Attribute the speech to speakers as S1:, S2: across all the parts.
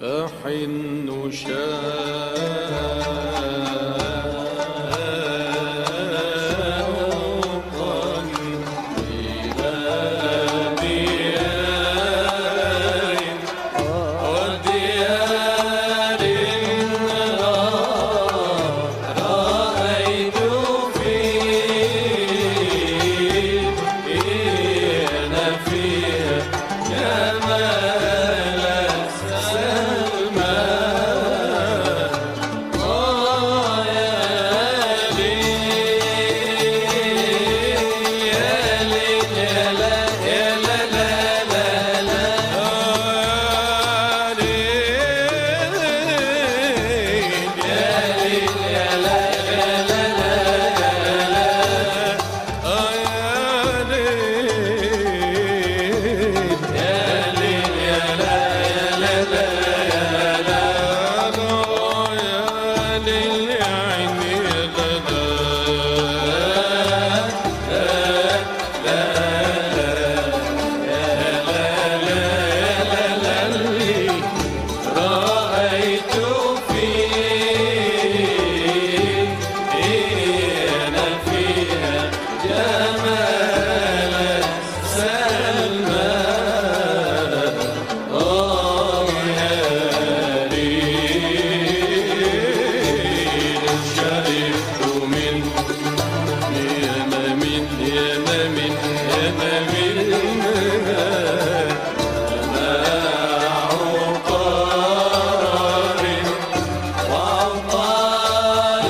S1: أحن شوقا إلى ديار وديار رأيت فينا فيها جمال سلمى آه يا ليل يا ليل يا لا يا لا لا لا لا آه ليل يا ليل يا لا يا لا لا يا لا آه يا ليل يا ليل يا لا يا لا لا يا لا آه يا ليل يا عيني يا لا لا رأيت فينا فيها جمال سلمى آه يا ليل شربت من يمم يمم يمم عقار وعقار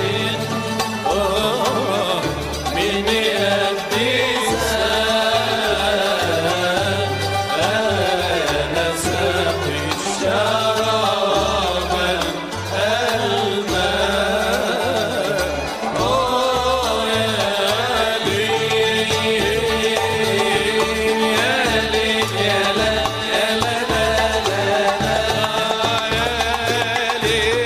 S1: من يد أنا ساقي الشراب الماء آه يا ليل يا ليل يا لا يا لا لا لا لا يا ليل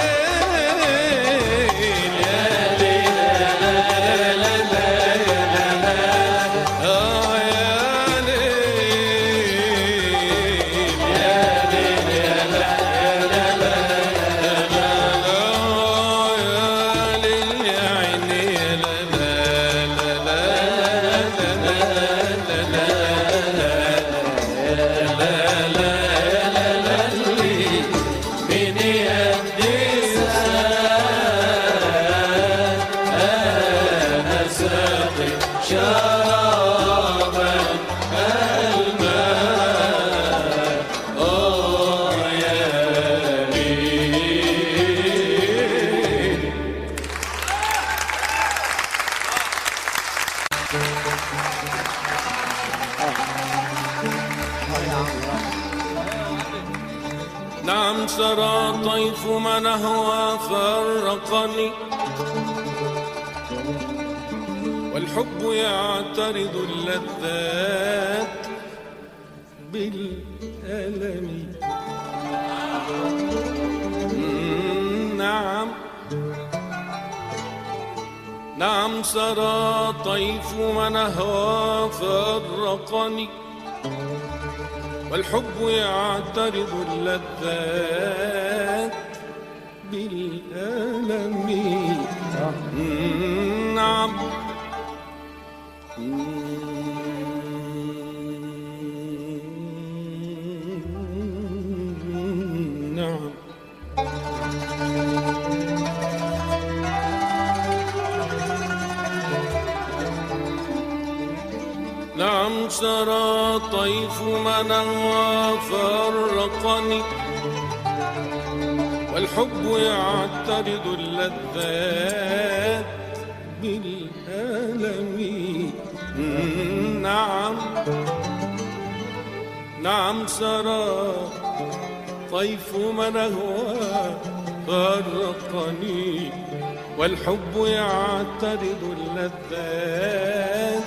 S1: يا ليل يا لا لا لا يا لا لا آه يا ليل يا ليل يا لا يا لا لا يا لا آه يا ليل يا عيني يا لا لا لا لا لا لا لا من يد أنا ساقي شرابا الماء آه يا ليل نعم سرى طيف من هوى فرقني والحب يعترض اللذات بالألم مم، نعم نعم سرى طيف من هوى فرقني والحب يعترض اللذات بالألم نعم نعم نعم سرى طيف من فرقني والحب يعترض اللذات بالألم نعم نعم سرى طيف من هوى فرقني والحب يعترض اللذات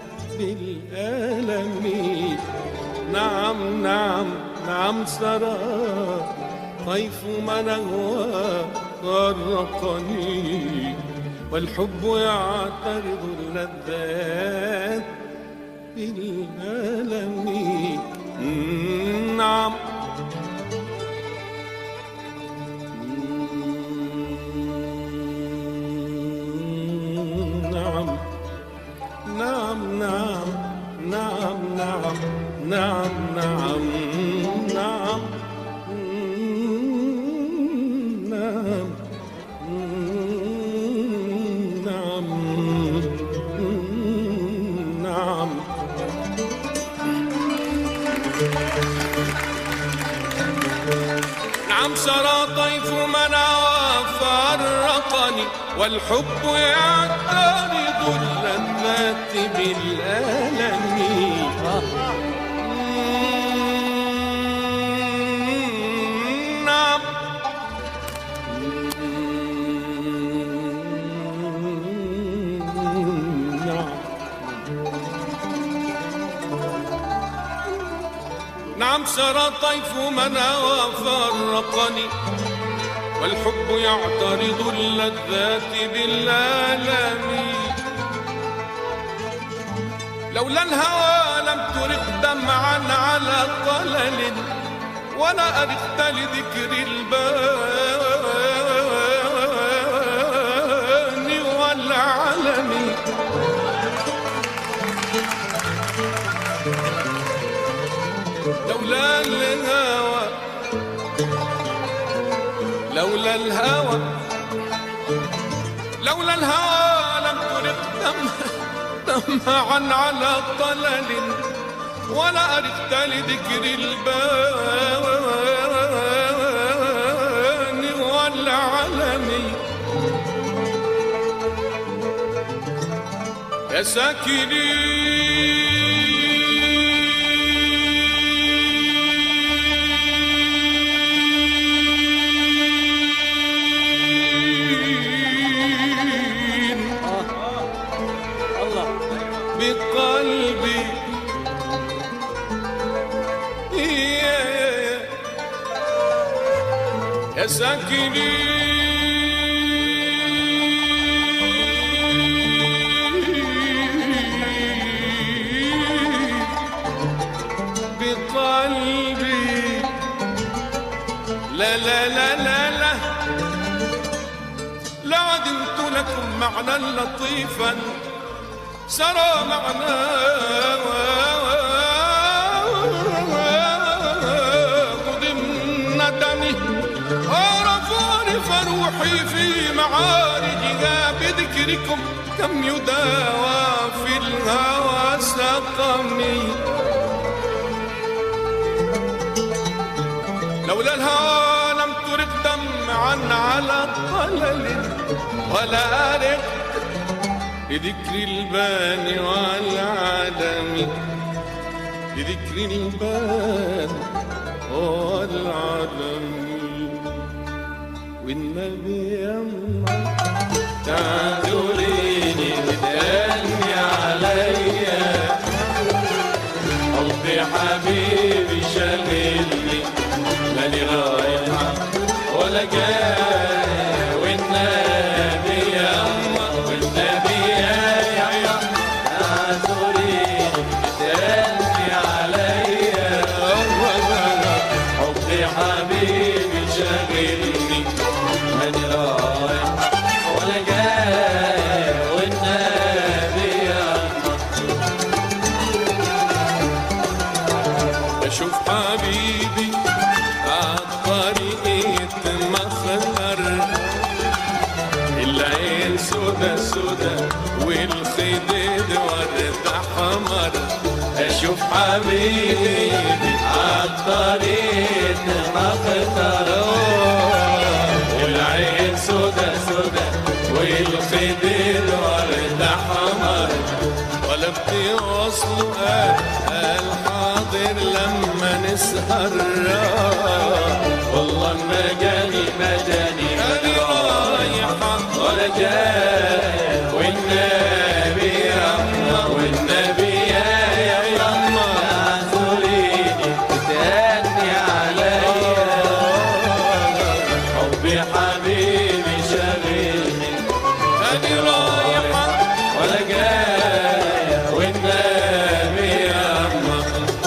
S1: بالألم نعم نعم نعم سرى طيف من هوى غرقني والحب يعترض اللذات بالألم نعم نعم سرى طيف منى وفرقني والحب يعترض اللذات بالألم نعم نعم نعم سرى طيف منى وفرقني والحب يعترض اللذات بالآلام لولا الهوى لم ترق دمعا على طلل ولا أرقت لذكر البان والعلم لولا الهوى لولا الهوى لولا الهوى لم ترق دم دمعا على طلل ولا أرقت لذكر البان والعلم يا ساكنين
S2: الله
S1: بقلبي يا يا ساكنين بقلبي لا لا لا لا لا لعدمت لكم معنى لطيفا سرى معنا ضمن عرفوني فروحي في معارجها بذكركم كم يداوى في الهوى سقمي لولا الهوى لم ترق دمعا على طلل ولا أرق لذكر البان والعدم لذكر البان والعدم والنبي يما تعذريني بدلني عليا حبي حبيبي شاغلني مالي رايحة ولا جاي والنبي يما والنبي يا يا تعذريني بدلني عليا حبي حبيبي شاغلني ماني رايح ولا جاي والنبي يما بشوف حبيبي عالطريق مخر العين سودا سودا والخدود ورد حمر اشوف حبيبي عالطريق مخر والعين سودا سودا والخدود ورد حمر ولا بتوصلوا قال الحاضر لما نسهر والله ما جاني ما جاني أنا رايحة ولا جاي والنبي يما والنبي يا يا يما اعذريني تاني عليا حبي حبيبي شاغلني أنا رايحة ولا جاي والنبي يما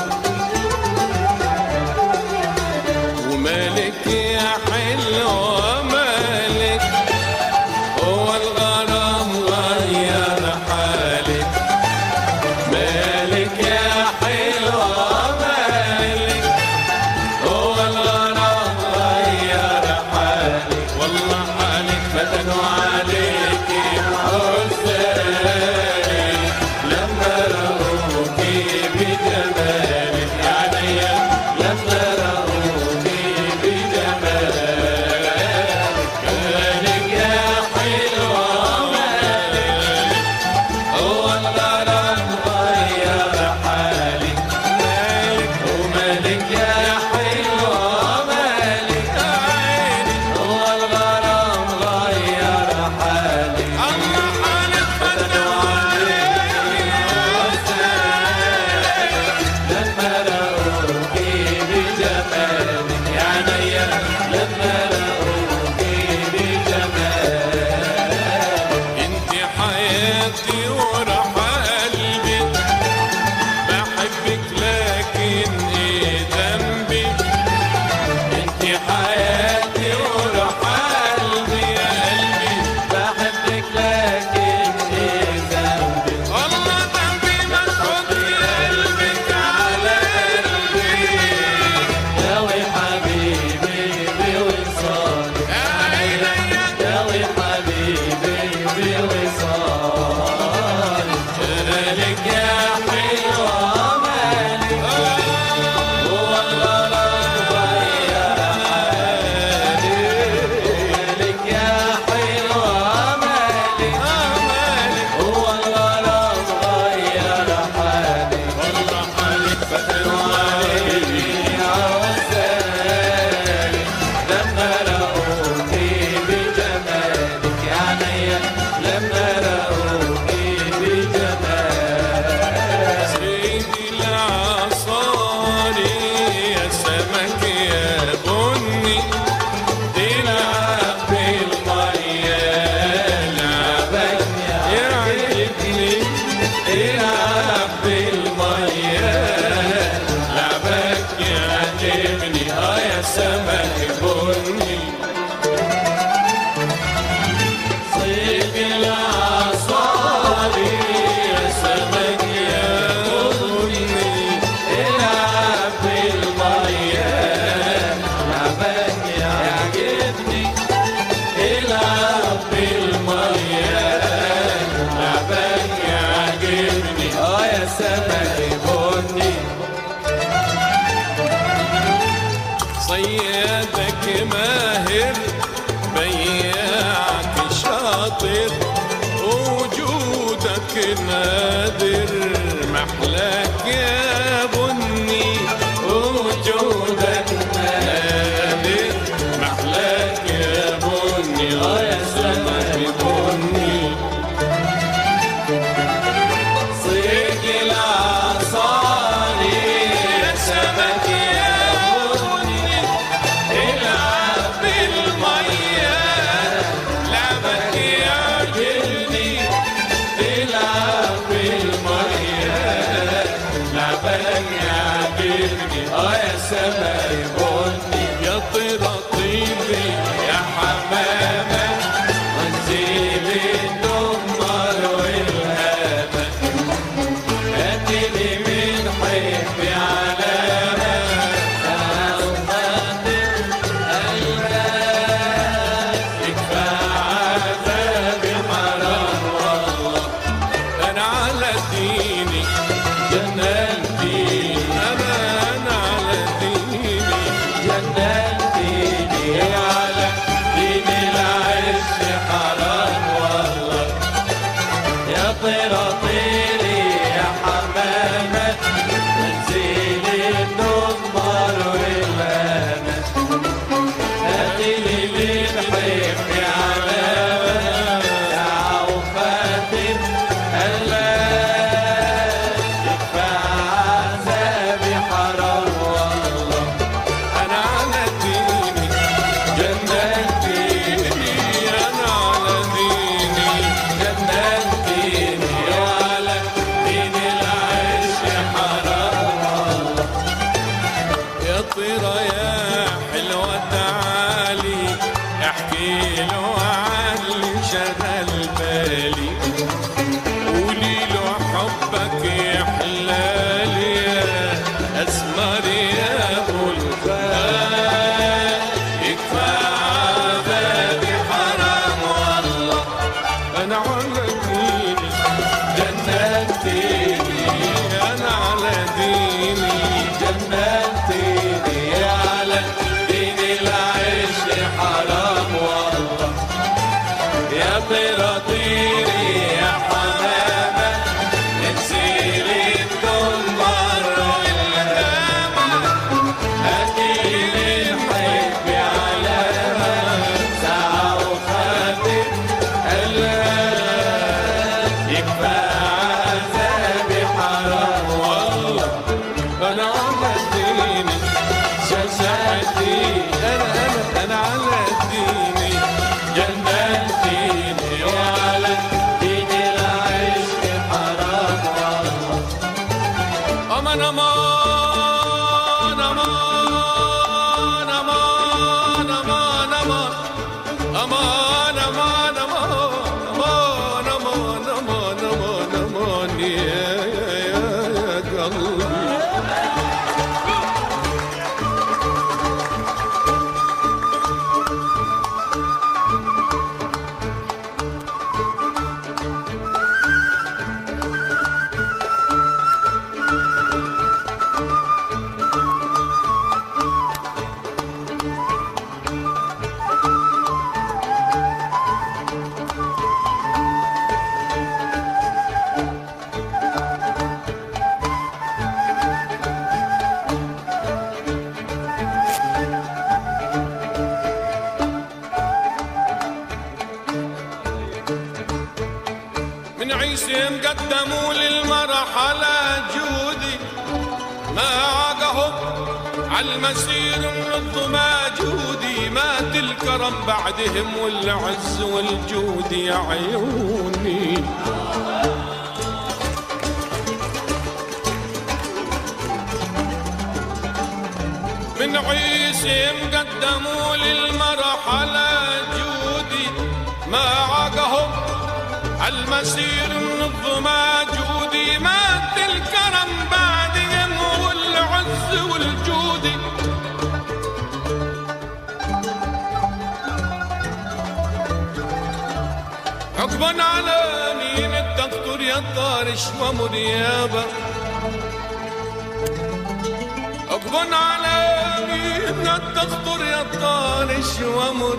S1: ومالك يا حلوة مالك هو الغرام غير حالك مالك يا حلوة مالك هو الغرام غير حالك والله حالك فتنوا عليك حساني لما رأوكي بجمالك يا عينيا لما رأوكي بجمالك
S2: لما لقوكي بجمالك
S1: انت حياتي وراح قلبي بحبك لكن ايه ذنبي انت حياتي وراح قلبي يا قلبي
S2: بحبك لكن ايه ذنبي
S1: والله ذنبي ما تحطي قلبك على قلبي
S2: داوي حبيبي بوصالك
S1: يا عيني
S2: داوي حبيبي بوصالك مالك يا حلوة مالك هو الغرام غير حالك مالك يا حلوة مالك هو الغرام غير حالك
S1: والله حالك فتن عليك
S2: لما لقوكي بجمالك يا عينيا لما لقوكي بجمالك
S1: سيدي العصاري يا سمك يا بني تلعب بالمية لعبك يعجبني تلعب بالمية لعبك يعجبني اه يا سمك بني
S2: صيف العصاري يا سمك يا بني العب بالمية لعبك يعجبني العب بالمية
S1: لعبك يعجبني
S2: اه يا سمك بني
S1: صيادك ماهر بياعك شاطر وجودك نادر محلاك يا بني وجودك نادر محلاك يا بني اه يا سمك بني
S2: صيف العصاري
S1: يا سمك يا بني العب بالمية لعبك يعجبني
S2: العب بالمية
S1: لعبك يعجبني
S2: اه يا سمك بني
S1: يا طيرة طيبي يا حمامة
S2: ونزيل الدمر والهامة هاتلي من حبي علامة أنا خاطر قلبك يكفى عذابي حرام والله
S1: أنا على ديني
S2: جننتي
S1: أنا أنا على ديني
S2: جننتيني على دين العش حرام والله يا طيرة طيري يا حمامة تنزيلي الدمر والهامة هاتلي من حبي علامة يا وفاتن قلبك يكفى عذابي حرام والله
S1: أنا على ديني
S2: جننتيني
S1: أنا على ديني
S2: جننتيني على دين العيش حرام
S1: يا طيرة يا حلوة تعالي احكي له عن اللي شغل بالي قولي له حبك يحلالي يا اسمر يا ابو الفال يكفى عذابي حرام والله انا على ديني
S2: جننتيني
S1: انا على ديني
S2: جننتيني على دين العيش حرام والله يا طيرة طيري يا حمامة انزلي الدمر والهامة هاتيلي حبي علامة ساعة وخاتم قلبك يكفى عذابي حرام والله
S1: انا على ديني
S2: شاشاتي
S1: انا انا انا قدموا للمرحلة جودي ما عاقهم عالمسير من الظما جودي مات الكرم بعدهم والعز والجود يا عيوني من عيسى مقدموا للمرحلة جودي ما عاقهم عالمسير من الظما جودي مات الكرم بعدهم والعز والجود حكما على مين الدكتور يا طارش ومريابه حكما على مين الدكتور يا طارش ومر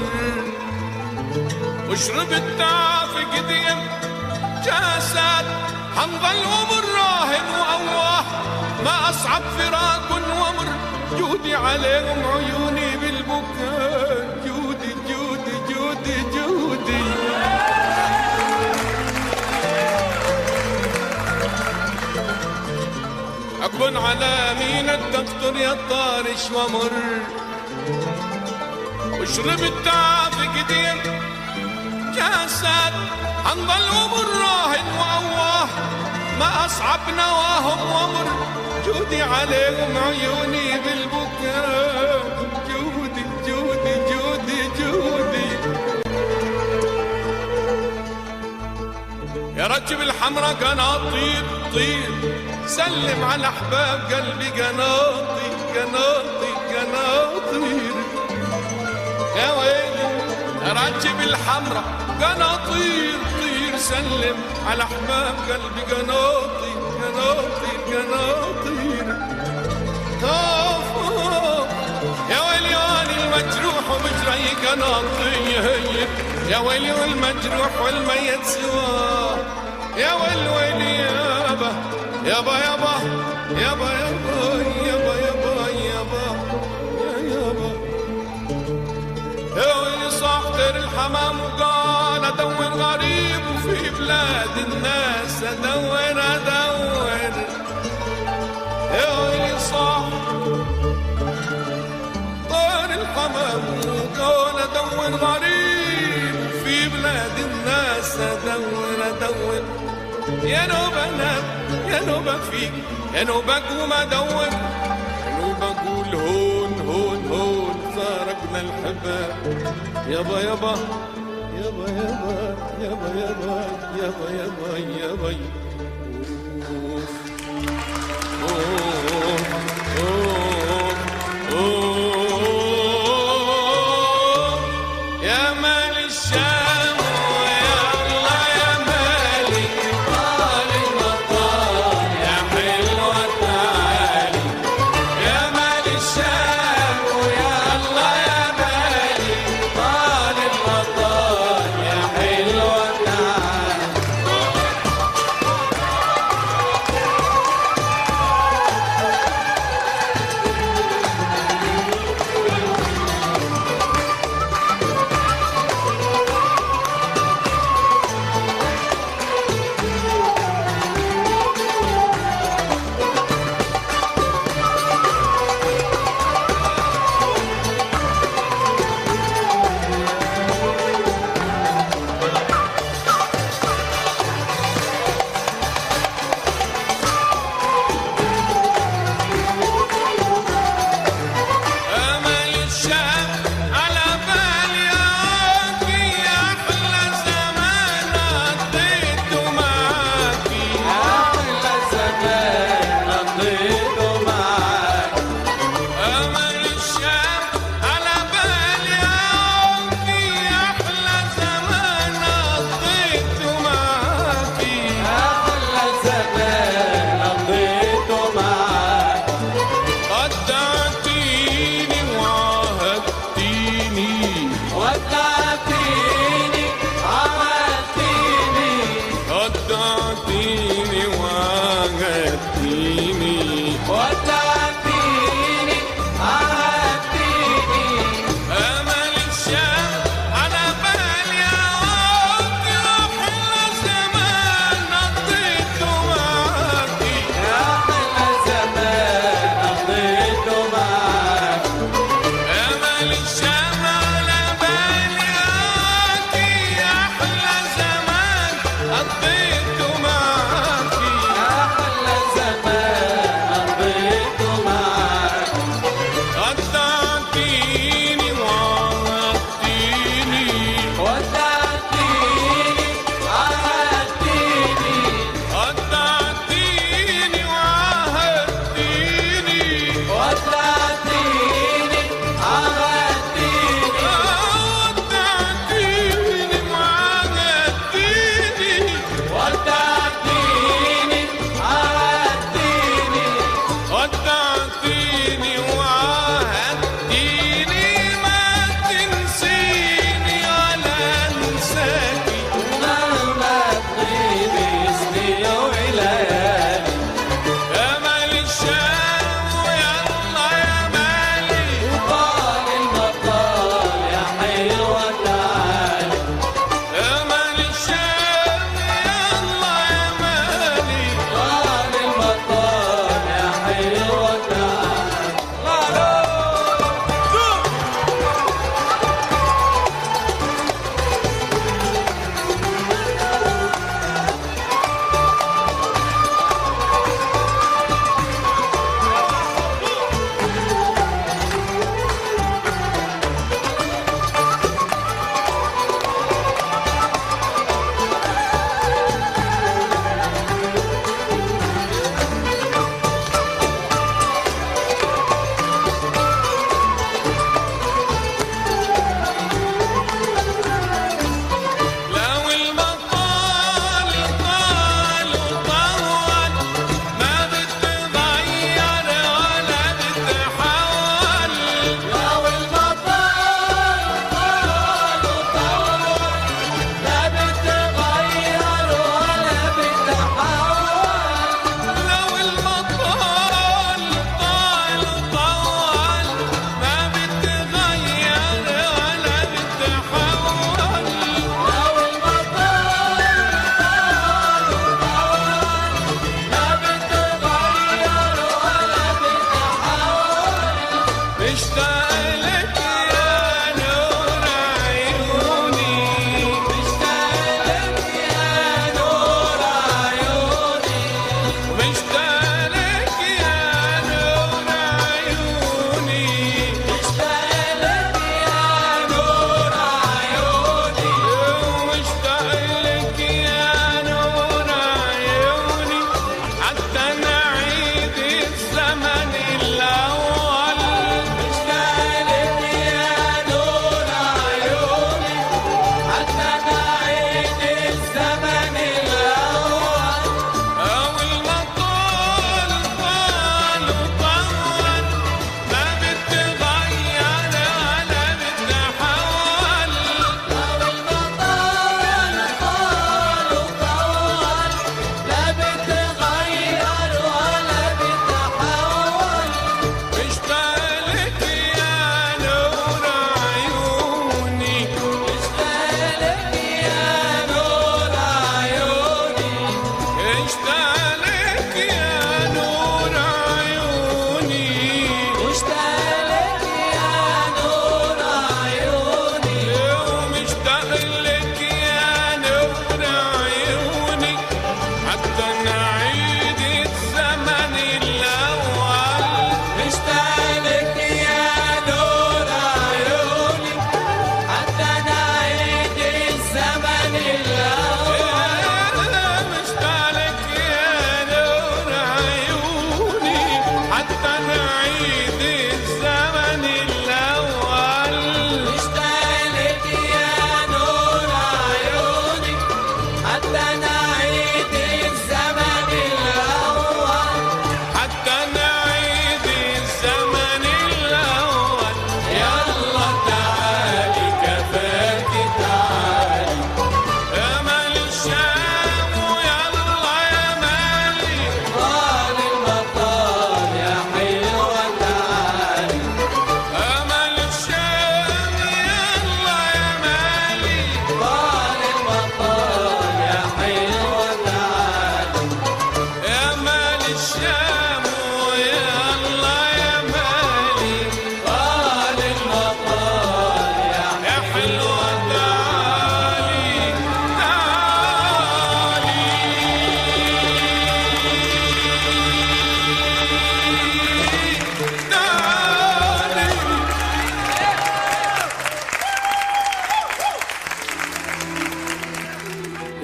S1: واشرب التعب قديم جاسات حنظل ومر راهن وأواه ما أصعب فراق ومر جودي عليهم عيوني بالبكاء جودي جودي جودي جودي أكون على مين الدكتور يا طارش ومر واشرب التعب قديم جاسات حنظل ومر راهن وأواه ما أصعب نواهم ومر جودي عليهم عيوني بالبكاء جودي جودي جودي جودي يا رجب الحمرا قناطير طير سلم على احباب قلبي قناطي قناطي قناطير يا ويلي يا رجب الحمرا قناطير طير سلم على احباب قلبي قناطي قناطي قناطير طاف يا ويلي واني المجروح وبجري قناطي يا ويلي والمجروح والميت سوا يا ويل ويلي يابا يابا يابا يابا يابا يابا يابا يابا يا يابا يا ويلي صاحتر الحمام وقال ادور غريب وفي بلاد الناس ادور ادور يا ويلي صاح طار الحمام وقال ادور غريب في بلاد الناس ادور ادور يا نوب انا يا نوب فيك يا نوب اقوم ادور يا نوب اقول هون هون هون فارقنا الحباب يابا يابا يابا يابا يابا يابا يابا يابا يابا أوف. أوف. أوف. أوف. يا مال الشام ويا الله يا مالك طال المطار يا حلوة تعالي يا مال الشام ويا الله يا مالك طال المطار يا حلوة تعالي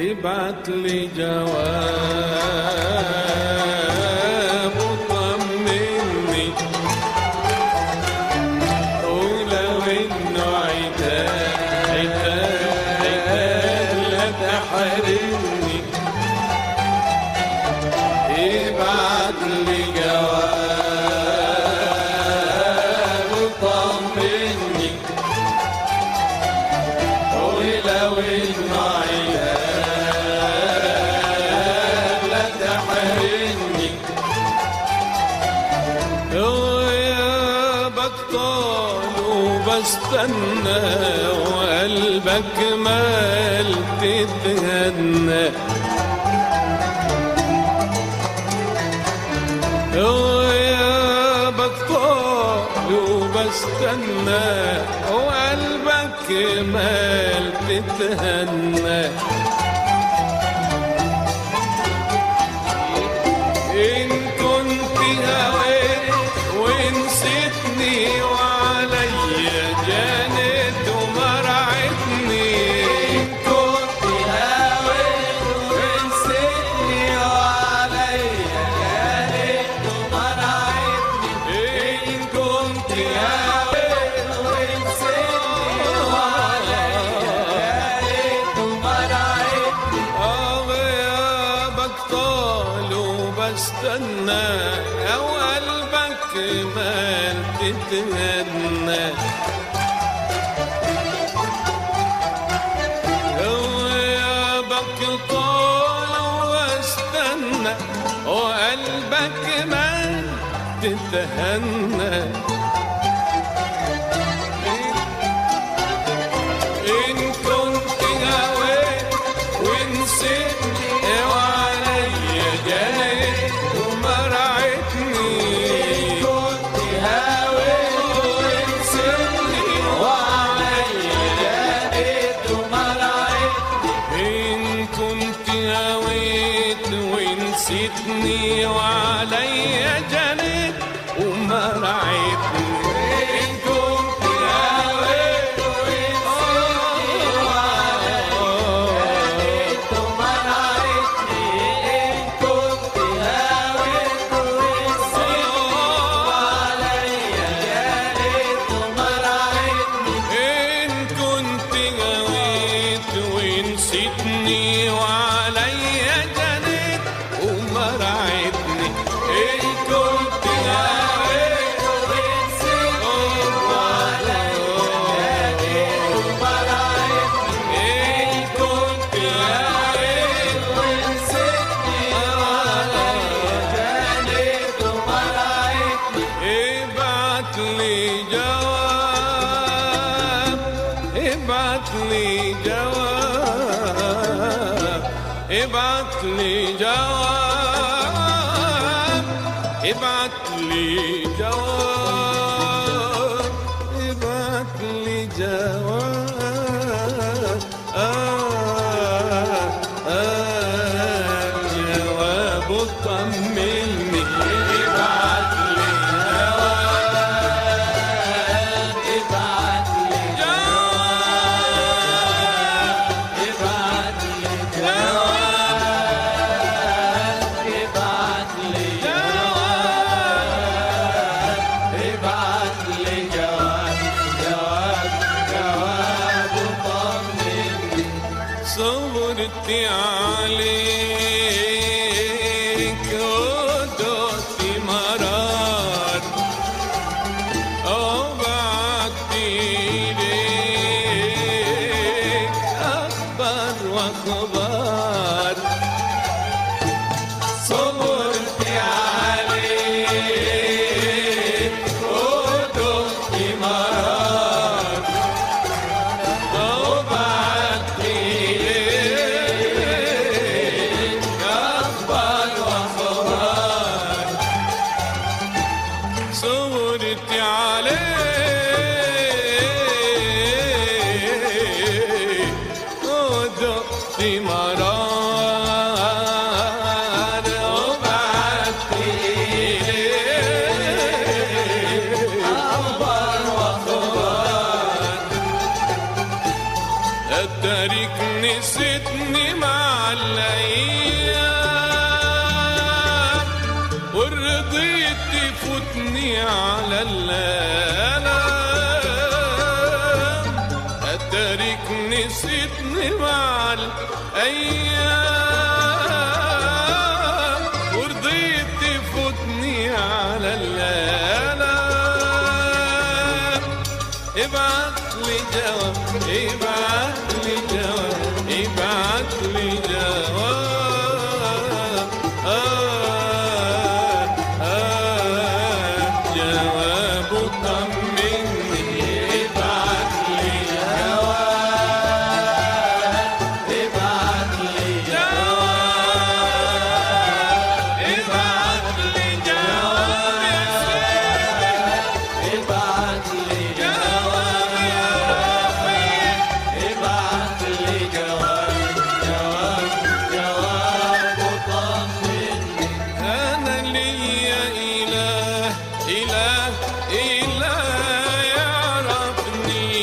S1: ابعت لي جواب وطمني ولو انه عتاب عتاب عتاب لا تحرمني ابعت لي جواب وطمني ولو انه عتاب لا تحرمني يا بطال وبستنى وقلبك مال تتهنى يا بطال وبستنى وقلبك مال تتهنى إن كنت هويت ونسيتني وعليا جانت ومرعتني إن كنت هويت ونسيتني وعليا جانت ومرعتني إن كنت هويت ونسيتني وعليا جانت ومرعتني آه يا بطال وبستنى أو قلبك ما تتهنى أو يا بطال واستنى وقلبك ما تتهنى إن كنت هويت ونسيتني وعليا جايت ومرعتني كنت هويت ونسيتني وعليا جايت ومرعتني إن كنت هويت ونسيتني وعليا جنيت ومرعتني إن كنت هويت ونسيتني وعليا جنيت ومرعتني إن كنت هويت ونسيتني وعليا جنيت ومرعتني إن كنت هويت ونسيتني وعليا جنيت ومرعتني إن كنت هويت ونسيتني وعليا جنيت ومرعتني إن كنت هويت ونسيتني وعليا جنيت ومرعتني ابعت لي جواب ابعت لي جواب ابعت لي جواب ابعت لي جواب ابعت لي جواب آه آه جواب طمني ابعت لي جواب ابعت لي جواب ابعت لي جواب ابعت لي جواب ابعت لي جواب جواب جواب طمني صبرت عليك ودقت مرار وبعت إليك أخبار وأخبار صبرت عليك ودقت مرار وبعت إليك أخبار وأخبار صورت عليك ودقت مرار وبعت إليك أخبار وأخبار اتاريك نسيتني مع الايام ورضيت تفوتني على الالام اتاريك نسيتني مع الايام ورضيت تفوتني على الالام ابعت لي جواب ابعت لي جواب ابعت لي جواب آه آه جواب طمني ابعت لي جواب
S2: ابعت لي
S1: جواب ابعت لي جواب يا سيدي
S2: ابعت لي
S1: جواب يا رفيق
S2: ابعت لي جواب جواب جواب وطمني
S1: أنا ليا إله إله إله يعرفني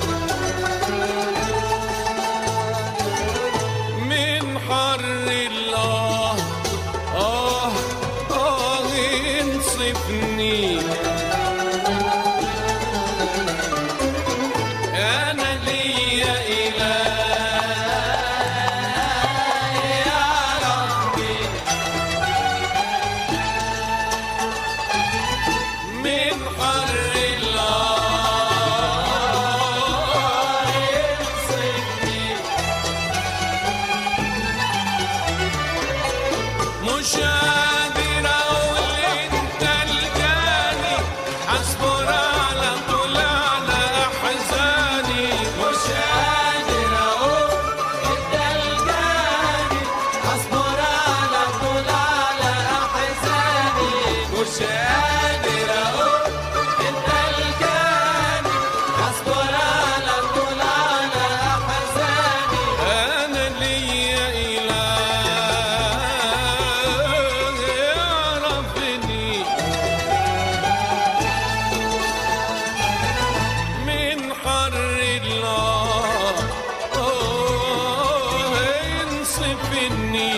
S1: من حر الله آه آه ينصفني أنا ليا إله يعرفني من حر الله يمسكني مش قادر اقول انت الجاني اصبر على طول على احزاني
S2: مش قادر اقول انت الجاني اصبر على طول على احزاني مش قادر اقول انت الجاني اصبر على طول على احزاني
S1: انا ليا اله يعرفني من حر الله آه ينصفني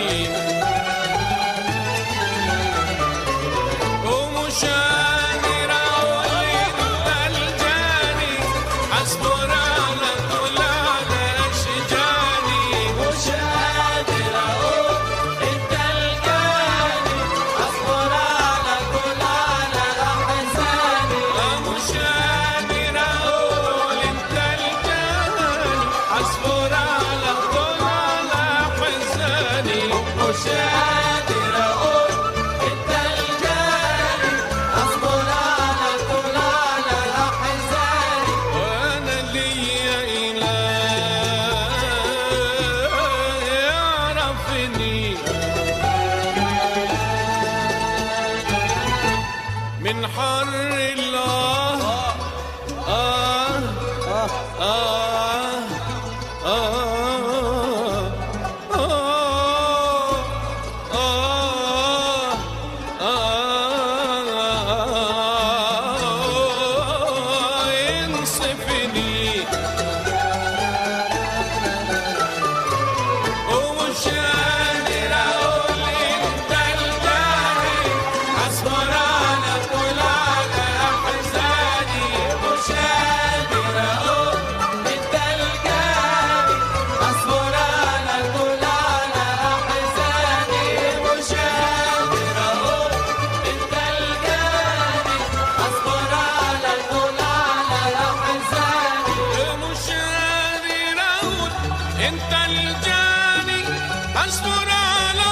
S1: ومش قادر اقول انت الجاني اصبر على طول على اشجاني
S2: مش قادر اقول انت الجاني اصبر على طول على احزاني
S1: مش قادر اقول انت الجاني اصبر على طول على حزاني
S2: مش قادر اقول انت الجاني اصبر على طول على احزاني
S1: وانا ليا اله يعرفني من حر الله آه آه آه آه آه آه ينصفني ومش قادر اقول انت الجاني اصبر على طول على احزاني
S2: مش قادر اقول انت الجاني اصبر على طول على احزاني مش قادر اقول انت الجاني اصبر على طول على احزاني
S1: مش قادر اقول انت الجاني اصبر على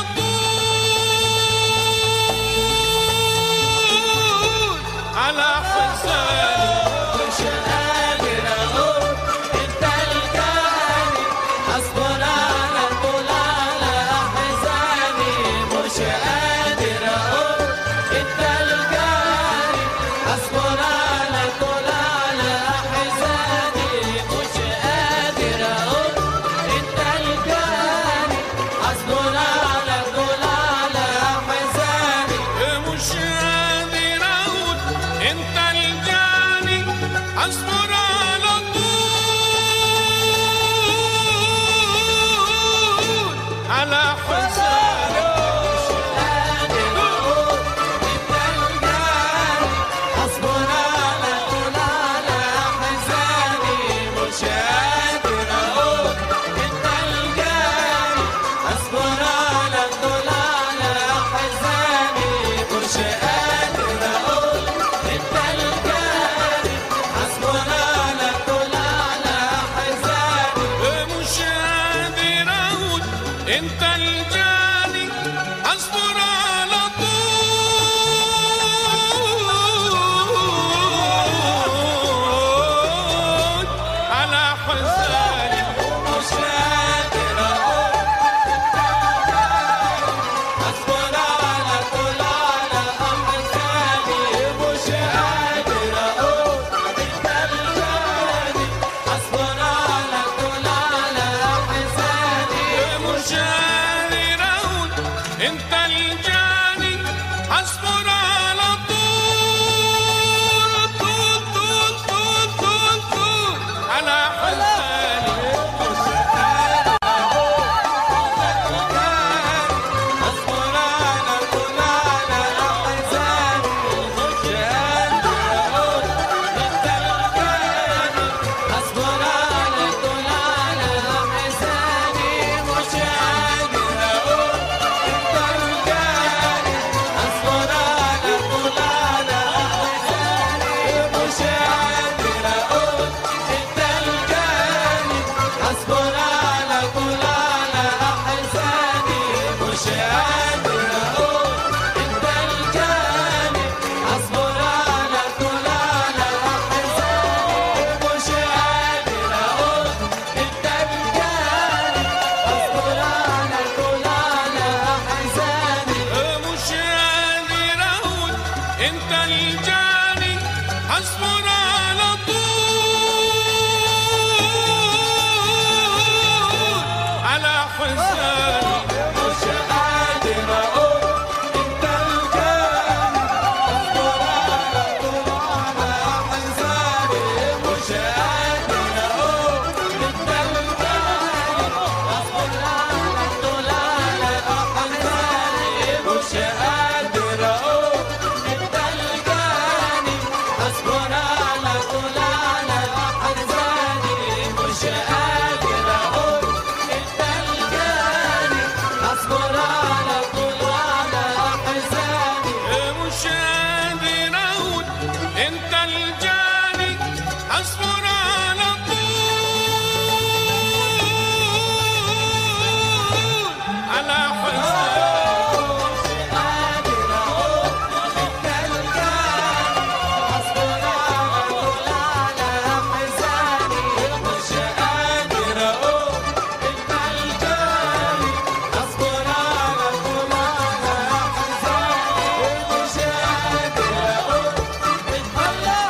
S1: طول على حزاني
S2: مش قادر اقول انت الجاني اصبر على طول على احزاني مش قادر اقول انت الجاني اصبر على طول على احزاني مش قادر اقول انت الجاني اصبر
S1: انت الجاني اصبر على طول على حزاني
S2: مش قادر اقول اصبر على طول على احزاني مش قادر اقول انت الجاني اصبر على طول على احزاني
S1: مش قادر اقول انت الجاني اصبر على طول طول طول طول طول طول على حزاني
S2: اصبر على طول على احزاني مش قادر اقول انت الجاني اصبر على طول على احزاني مش قادر اقول انت الجاني اصبر على طول على احزاني مش قادر اقول انت الجاني اصبر على طول على احزاني مش قادر اقول انت الجاني اصبر على طول على احزاني مش قادر اقول انت الجاني اصبر على طول على احزاني
S1: مش قادر اقول انت الجاني اصبر على طول على حزاني
S2: مش قادر اقول انت الجاني اصبر على طول على احزاني مش قادر اقول انت الجاني اصبر على طول على احزاني مش قادر اقول انت الجاني اصبر على طول على احزاني مش قادر اقول انت الجاني اصبر على طول على احزاني
S1: مش قادر اقول انت الجاني اصبر على طول على حزاني
S2: قادر اقول انت الجاني اصبر على طول على احزاني مش قادر اقول انت الجاني اصبر على طول على احزاني مش قادر اقول انت الله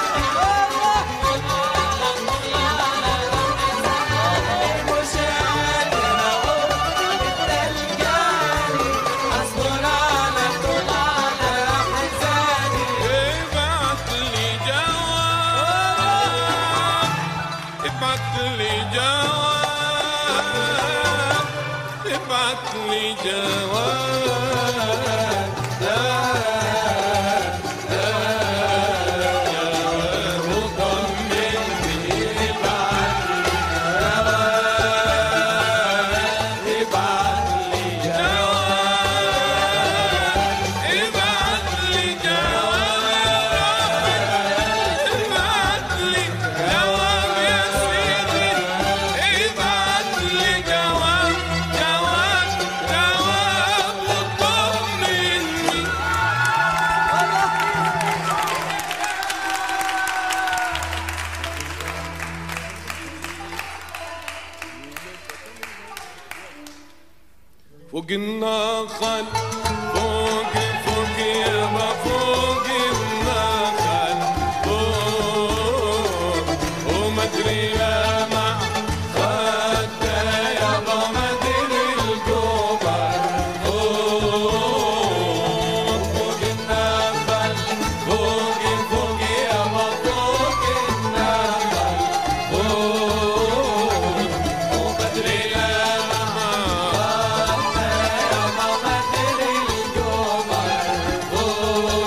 S2: مش قادر اقول انت الجاني اصبر على طول على احزاني
S1: ابعت لي جواب ابعت لي جواب ابعت لي جواب ابعت لي جواب ابعت لي جواب يا سيدي ابعت لي جواب جواب جواب وطمني فوق النخل فوق فوق يابا فوق النخل فوق وما ادري يا ما خدت يابا ما ادري الكبر فوق فوق النخل فوق فوق يابا فوق النخل فوق وما ادري يا ما
S2: يا ماما تدري الجمر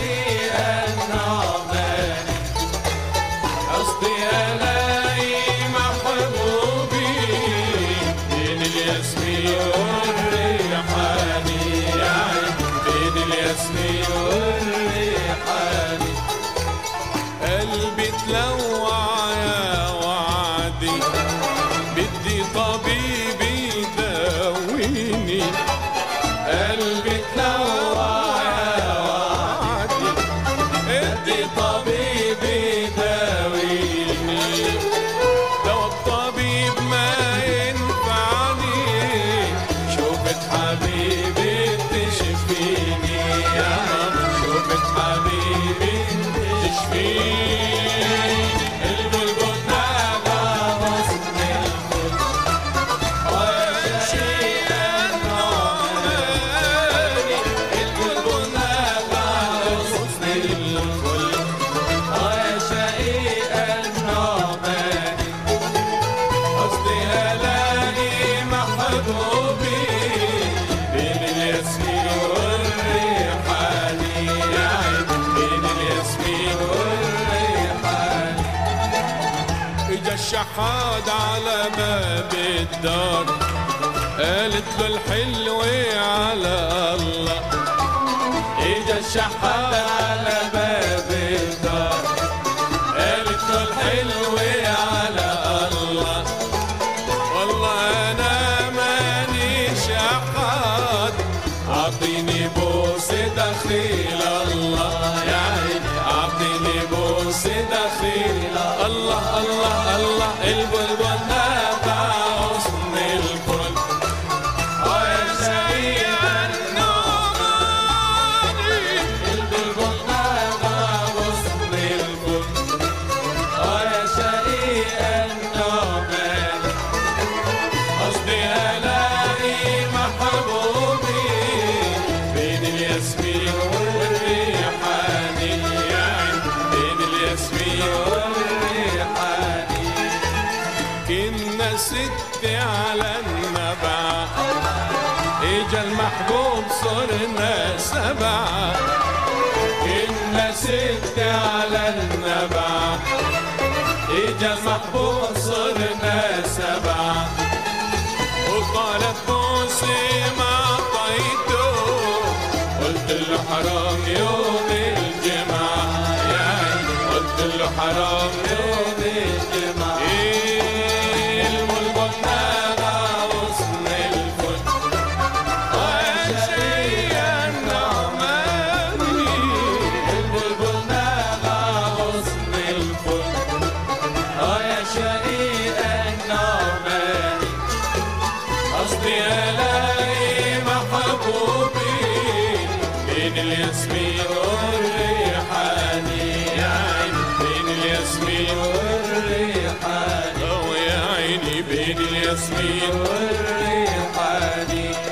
S2: شقيق النعمان
S1: قصدي الاقي محبوبي بين الياسمين والريحاني يا عين بين الياسمين والريحاني قلبي تلوع يا وعدي بدي طبيب يداويني قلبي تلوع يا وعدي بدي طبيب يداويني لو الطبيب ما ينفعني شوفت حبيبي تشفيني يا رب شوفت حبيبي تشفيني البلبل نادى غصن الفل وشيء النعماني البلبل نادى غصن الفل
S2: يا شقيق النعمان
S1: قصدي الاقي محبوبي بين الياسمين والريحاني يا عين بين الياسمين والريحاني اجا الشحاد على باب الدار قالت له الحلوة على الله اجا الشحاد على باب الدار قالت له الحلوة على الله والله انا ماني شحات اعطيني بوسه دخيل الله يا عيني اعطيني بوسه دخيل الله الله الله البلبل نابع غصن الكل يا شقيق النعماني
S2: البلبل نغى غصن
S1: الكل
S2: يا شقيق النعمان
S1: قصدي الاقي محبوبي بين الياسمين والريحاني يا عين بين الياسمين والريحاني كنا ستة على النبع اجا المحبوب صرنا سبعة كنا ستة على النبع اجا المحبوب صرنا سبعة وقالت موسى ما طيته قلت له حرام يوم الجمعة يا عيني قلت له حرام يوم الجمعة إيه البلبل نادى غصن الفل يا شيء النعماني
S2: البلبل نغى غصن
S1: الفل
S2: يا شقيق النعمان
S1: قصدي الاقي محبوبي بين الياسمين والريحاني يا عيني بين الياسمين والريحاني أو يا عيني بين الياسمين والريحاني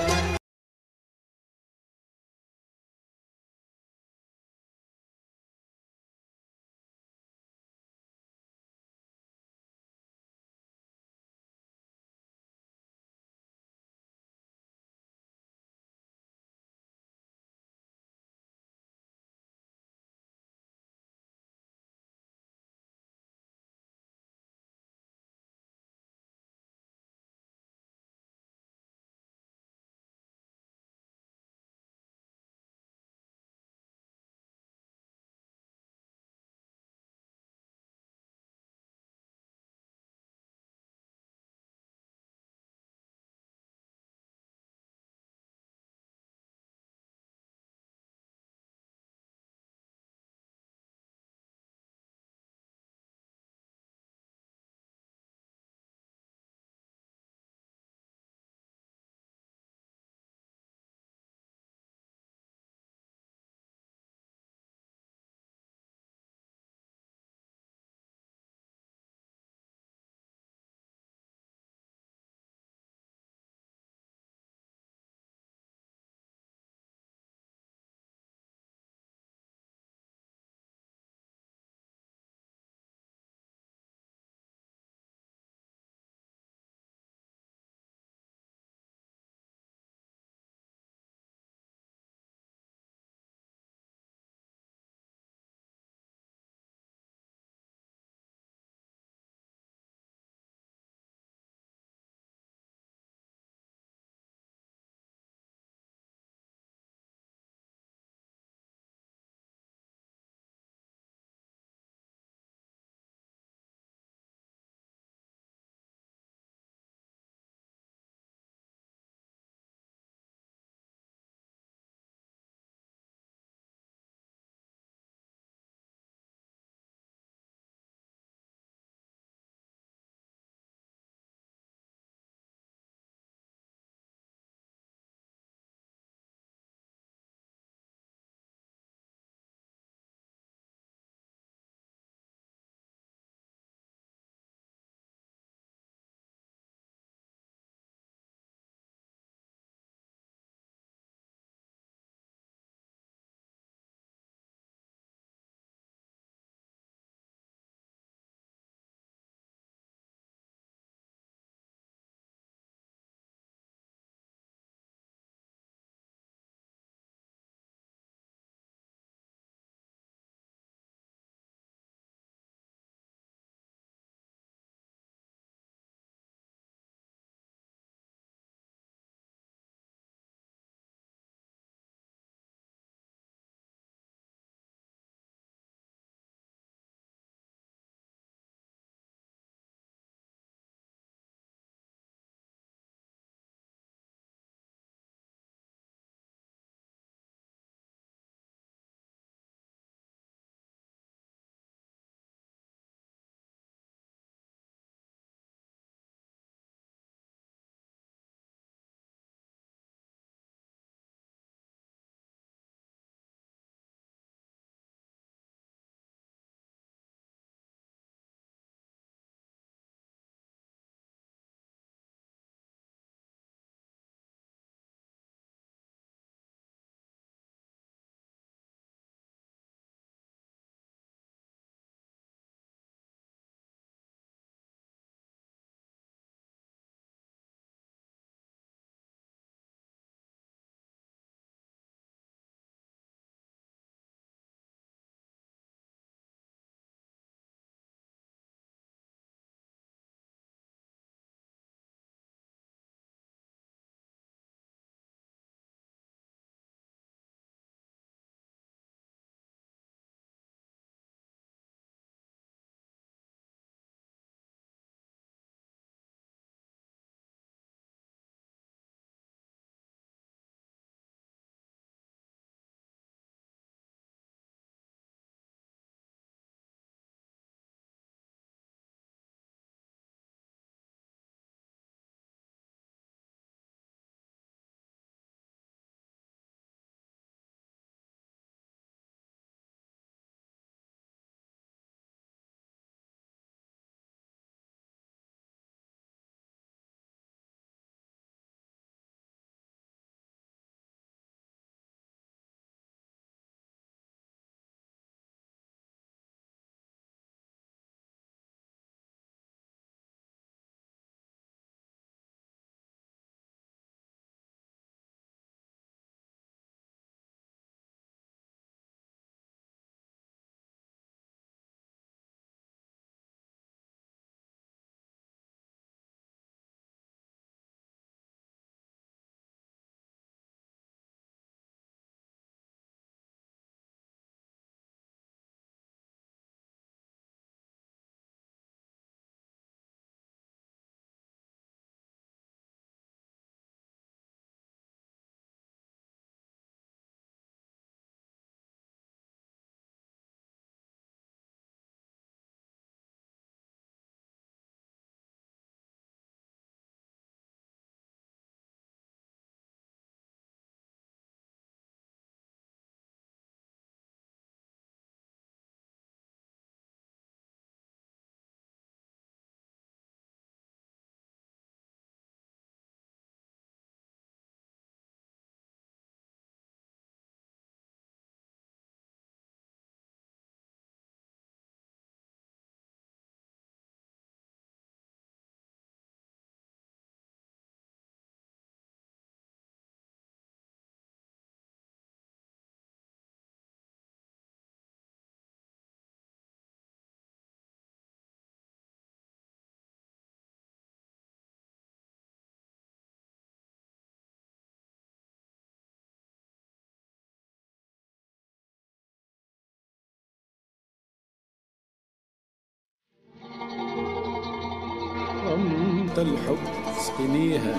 S1: خمرة الحب اسقنيها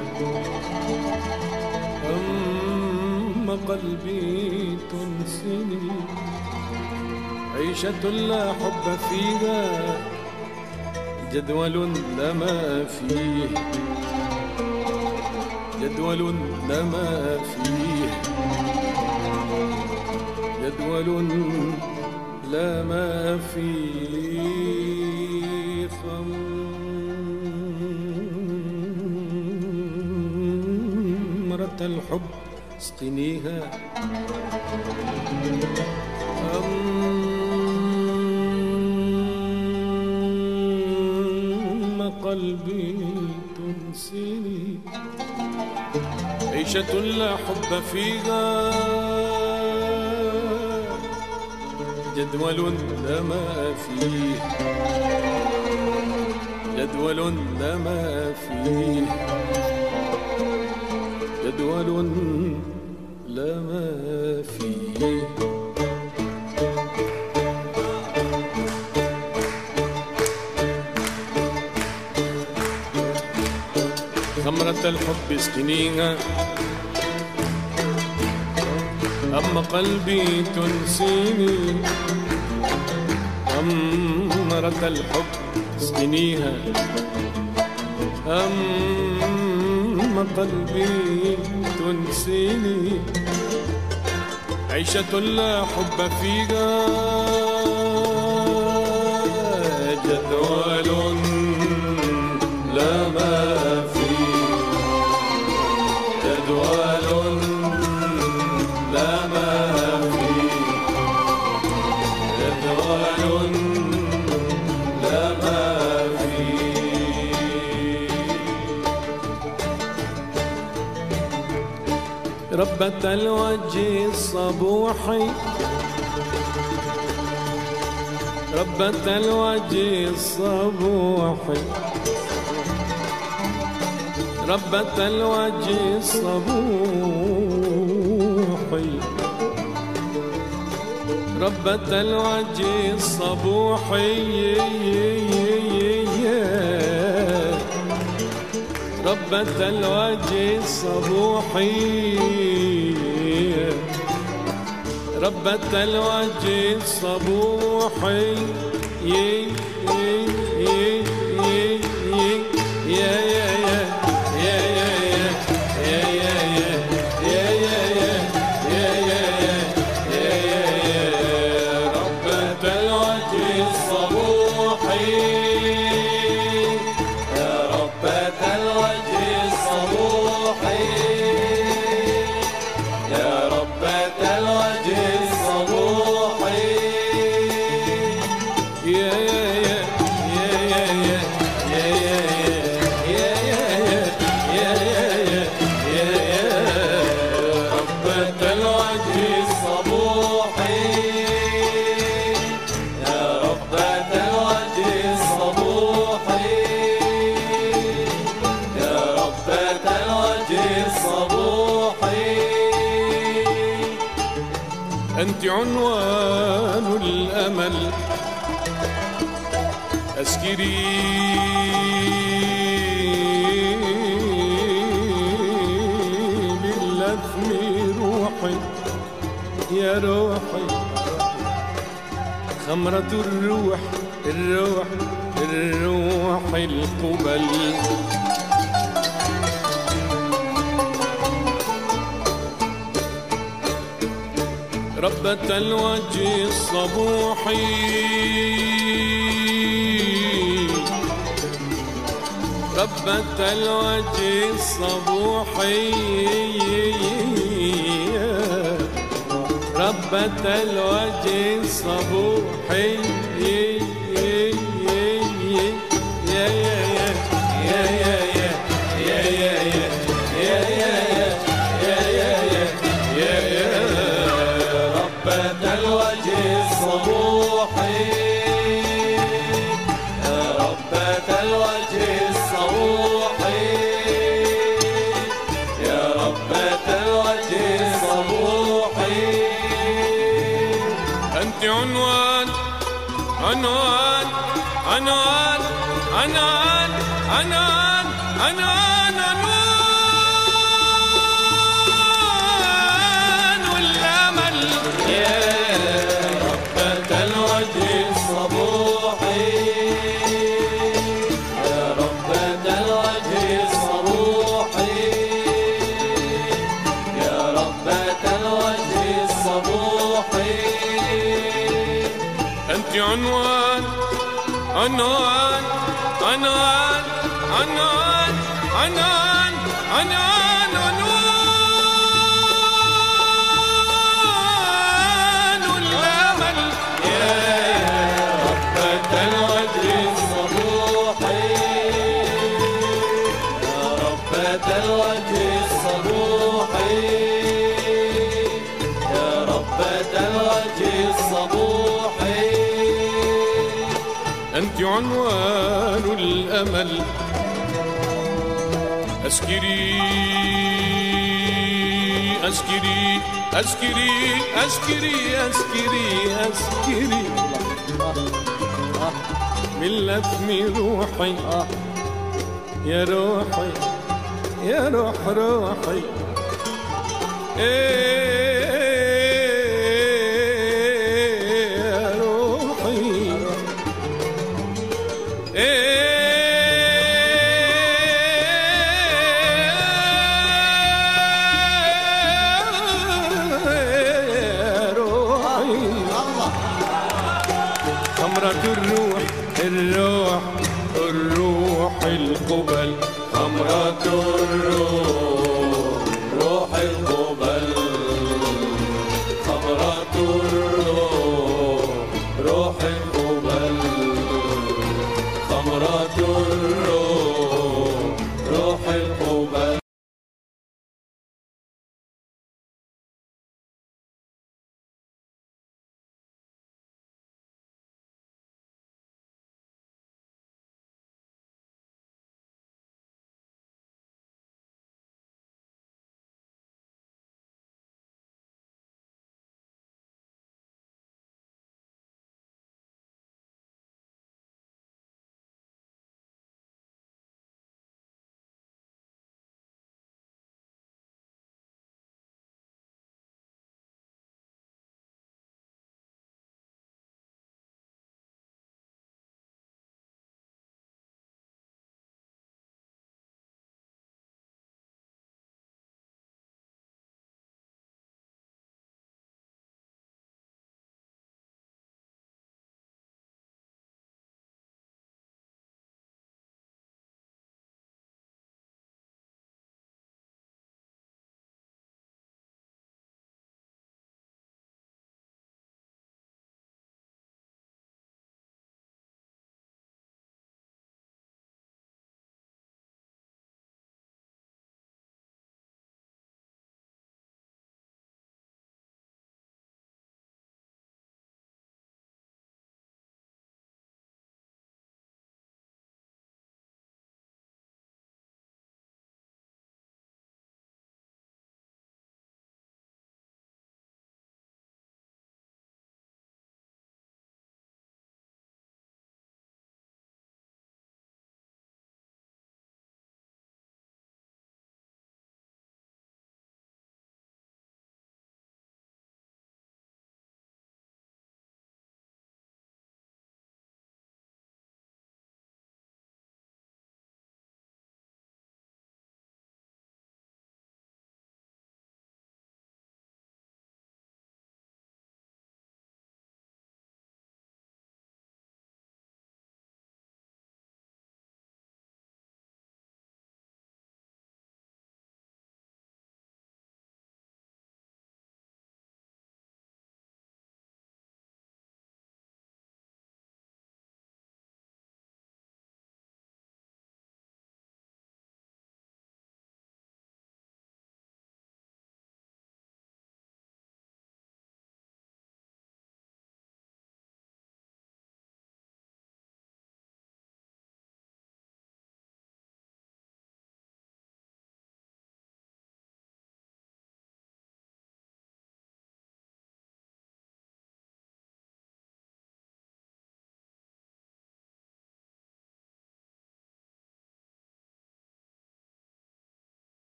S1: أما قلبي تنسني عيشة لا حب فيها جدول لما فيه جدول لما فيه جدول لا ما فيه خمرة الحب اسقنيها أما قلبي تنسيني عيشة لا حب فيها جدول لما فيه جدول لما فيه جدول لما فيه خمرة الحب اسقنيها أما قلبي تنسيني خمرة الحب اسقنيها أما قلبي تنسيني عيشة لا حب فيها جدول لا ما فيه جدول لا ما فيه جدول لا ما فيه ربة الوجه الصبوحي ربة الوجه الصبوحي ربة الوجه الصبوحي ربة الوجه الصبوحي ربة الوجه الصبوحي ربة الوجه الصبوحي يي يي يي يي يي يا يا يا يا يا يا يا يا يا يا يا يا ربة الوجه الصبوحي يا ربة الوجه الصبوحي يا ربة الوجه الصبوحي يا يا يا يا يا يا يا يا يا يا يا يا ربة الوجه الصبوحي يا ربة الوجه الصبوحي يا ربة الوجه الصبوحي أنت عنوان الأمل أسكري باللثم روحي يا روحي خمرة الروح الروح الروح القبل ربة الوجه الصبوحي ربة الوجه الصبوحي ربة الوجه الصبوحي يا يا يا يا يا يا يا يا يا يا يا يا ربة الوجه الصبوحي يا ربة الوجه الصبوحي يا ربة الوجه الصبوحي أنت عنوان عنوان عنوان عنان عنان عنان عنوان والأمل
S2: ربة الوجه الصبوحي يا ربة الوجه الصبوحي يا ربة الوجه الصبوحي
S1: أنت عنوان عنوان عنوان عنوان عنوان عنوان عنوان والأمل
S2: ربة الوجه الصبوحي يا ربة الوجه الصبوحي يا ربة الوجه الصبوحي
S1: أنت عنوان الأمل أسكري أسكري أسكري أسكري أسكري أسكري من لثم روحي يا روحي يا روح روحي إيه يا روحي خمرة الروح الروح الروح القبل خمرة الروح
S2: روح القبل